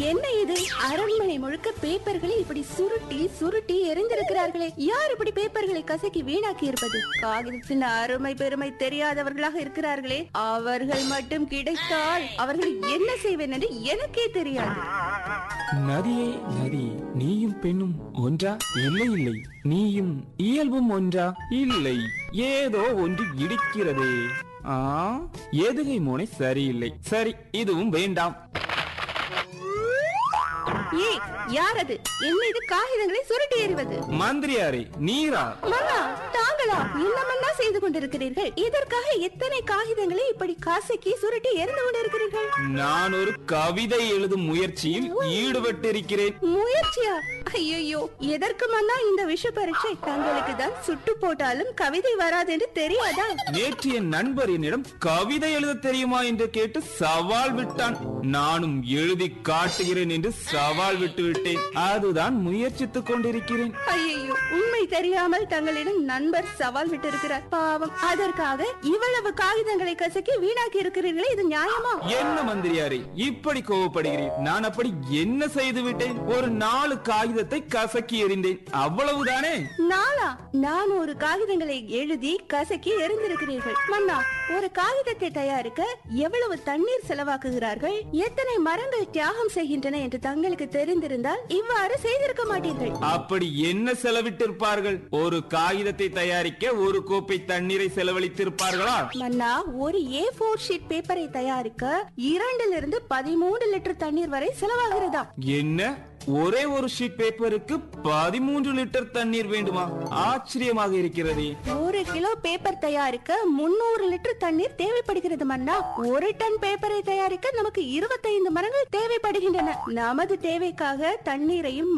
என்ன இது அரண்மனை முழுக்க பேப்பர்களை இப்படி சுருட்டி சுருட்டி எரிந்திருக்கிறார்களே யார் இப்படி பேப்பர்களை கசக்கி வீணாக்கி இருப்பது காகிதத்தின் அருமை பெருமை தெரியாதவர்களாக இருக்கிறார்களே அவர்கள் மட்டும் கிடைத்தால் அவர்கள் என்ன செய்வேன் என்று எனக்கே தெரியாது நதியே நதி நீயும் பெண்ணும் ஒன்றா இல்லை இல்லை நீயும் இயல்பும் ஒன்றா இல்லை ஏதோ ஒன்று இடிக்கிறதே ஆ எதுகை முனை சரியில்லை சரி இதுவும் வேண்டாம் ஏய் யார் அது என்ன இது காகிதங்களை சுருட்டி எறிவது மந்திரியாரே நீரா மன்னா தாங்களா என்னமென்னா செய்து கொண்டிருக்கிறீர்கள் இதற்காக எத்தனை காகிதங்களை இப்படி காசக்கி சுருட்டி எரிந்து கொண்டிருக்கிறீர்கள் நான் ஒரு கவிதை எழுதும் முயற்சியில் ஈடுபட்டிருக்கிறேன் முயற்சியா ஐயோ எதற்கு மன்னா இந்த விஷ பரீட்சை தங்களுக்கு தான் சுட்டு போட்டாலும் கவிதை வராது என்று தெரியாதா நேற்று என் நண்பர் என்னிடம் கவிதை எழுத தெரியுமா என்று கேட்டு சவால் விட்டான் நானும் எழுதி காட்டுகிறேன் என்று சவால் விட்டு விட்டேன் அதுதான் முயற்சித்துக் கொண்டிருக்கிறேன் ஐயோ உண்மை தெரியாமல் தங்களிடம் நண்பர் சவால் விட்டிருக்கிறார் பாவம் அதற்காக இவ்வளவு காகிதங்களை கசக்கி வீணாக்கி இருக்கிறீர்களே இது நியாயமா என்ன மந்திரியாரே இப்படி கோவப்படுகிறேன் நான் அப்படி என்ன செய்து விட்டேன் ஒரு நாலு காகிதத்தை கசக்கி எறிந்தேன் அவ்வளவுதானே நாளா நான் ஒரு காகிதங்களை எழுதி கசக்கி எரிந்திருக்கிறீர்கள் மன்னா ஒரு காகிதத்தை தயாரிக்க எவ்வளவு தண்ணீர் செலவாக்குகிறார்கள் எத்தனை மரங்கள் தியாகம் செய்கின்றன என்று தங்களுக்கு தெரிந்திருந்தால் இவ்வாறு செய்திருக்க மாட்டீர்கள் அப்படி என்ன செலவிட்டிருப்பார்கள் ஒரு காகிதத்தை தயாரிக்க ஒரு கோப்பை தண்ணீரை செலவழித்திருப்பார்களா மன்னா ஒரு ஏ போர் ஷீட் பேப்பரை தயாரிக்க இரண்டிலிருந்து பதிமூன்று லிட்டர் தண்ணீர் வரை செலவாகிறதா என்ன ஒரே ஒரு ஷீட் பேப்பருக்கு பதிமூன்று லிட்டர் தண்ணீர் வேண்டுமா ஆச்சரியமாக இருக்கிறதே ஒரு கிலோ பேப்பர் தயாரிக்க முன்னூறு லிட்டர் தண்ணீர் தேவைப்படுகிறது மன்னா ஒரு டன் பேப்பரை தயாரிக்க நமக்கு இருபத்தைந்து மரங்கள் தேவைப்படுகின்றன நமது தேவைக்காக தண்ணீரையும்